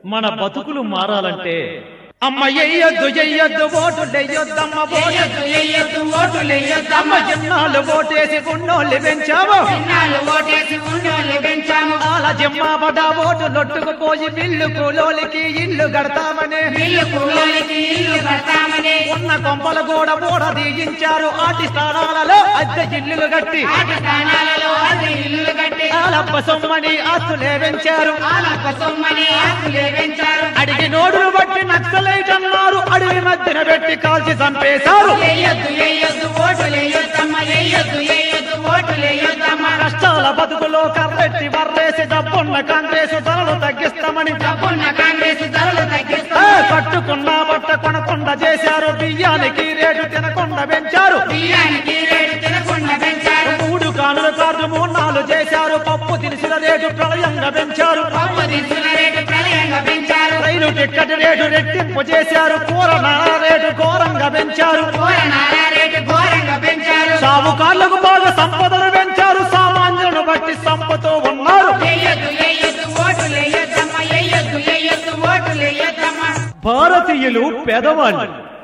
మన బతుకులు మారాలంటే అమ్మ ఎయ్యొద్దు ఎయ్యొద్దు ఓటు లెయ్యొద్దమ్మ ఓటు ఎయ్యొద్దు ఎయ్యొద్దు ఓటులు ఎయ్యొద్దమ్మ అమ్మ జన్నాలు ఓటేసి గున్నోళ్ళు పెంచావు చిన్నాలు ఓటేసి ఉన్నోళ్ళు పెంచాము అలా జమ్మా పడ్డ ఓటు లొట్టుకుపోయి బిల్లు కూలోలికి ఇల్లు కడతామని ఇల్లు కూలోలికి ఇల్లు కడతామని ఉన్న కొంపలు కూడా ఓడ దిగించారు ఆటి స్థానాలలో అద్దె ఇల్లులు కట్టి ఆట స్థానాలలో అది ఇల్లు కట్టి ఆలప్ప సొమ్మని ఆస్తులే పెంచారు ఆలక సొమ్మని ఆకులే పెంచారు అడిగి నోడును బట్టి నక్సలైట్ అన్నారు అడవి మధ్యన పెట్టి కాల్చి చంపేశారు ఎయ్యొద్దు ఎయ్యొద్దు ఓటులు ఎయ్యొద్దమ్మ ఎయ్యొద్దు ఎయ్యొద్దు ఓటులు ఎయ్యొద్దమ్మ కష్టాల బతుకులో కర్రెట్టి వర్రేసి డబ్బున్న కాంగ్రెస్ ధరలు తగ్గిస్తామని డబ్బున్న కాంగ్రెస్ ధరలు ఏ, తగ్గిస్తారు కట్టుకున్న బట్ట కొనకుండా చేశారు బియ్యానికి రేటు తినకుండా పెంచారు బియ్యానికి రేటు తినకుండా పెంచారు మూడు కానుల కార్డు మూడు నాలుగు చేశారు పప్పు దినుసుల రేటు ప్రళయంగా పెంచారు పప్పు దినుసుల రేటు ప్రళయంగా పెంచారు రైలు టికెట్ రేటు రెట్టింపు చేశారు కూర నార రేటు ఘోరంగా పెంచారు కూరనాల రేటు ఘోరంగా పెంచారు సావుకాళ్లకు బాగా సంపదను పెంచారు సామాన్యులను బట్టి సంపతో ఉన్నారు ఎయ్యొద్దు ఎయ్యొద్దు ఓటులు ఎయ్యొద్దమ్మ ఎయ్యొద్దు ఎయ్యొద్దు ఓటులు ఎయ్యొద్దమ్మ భారతీయులు పేదవాళ్ళు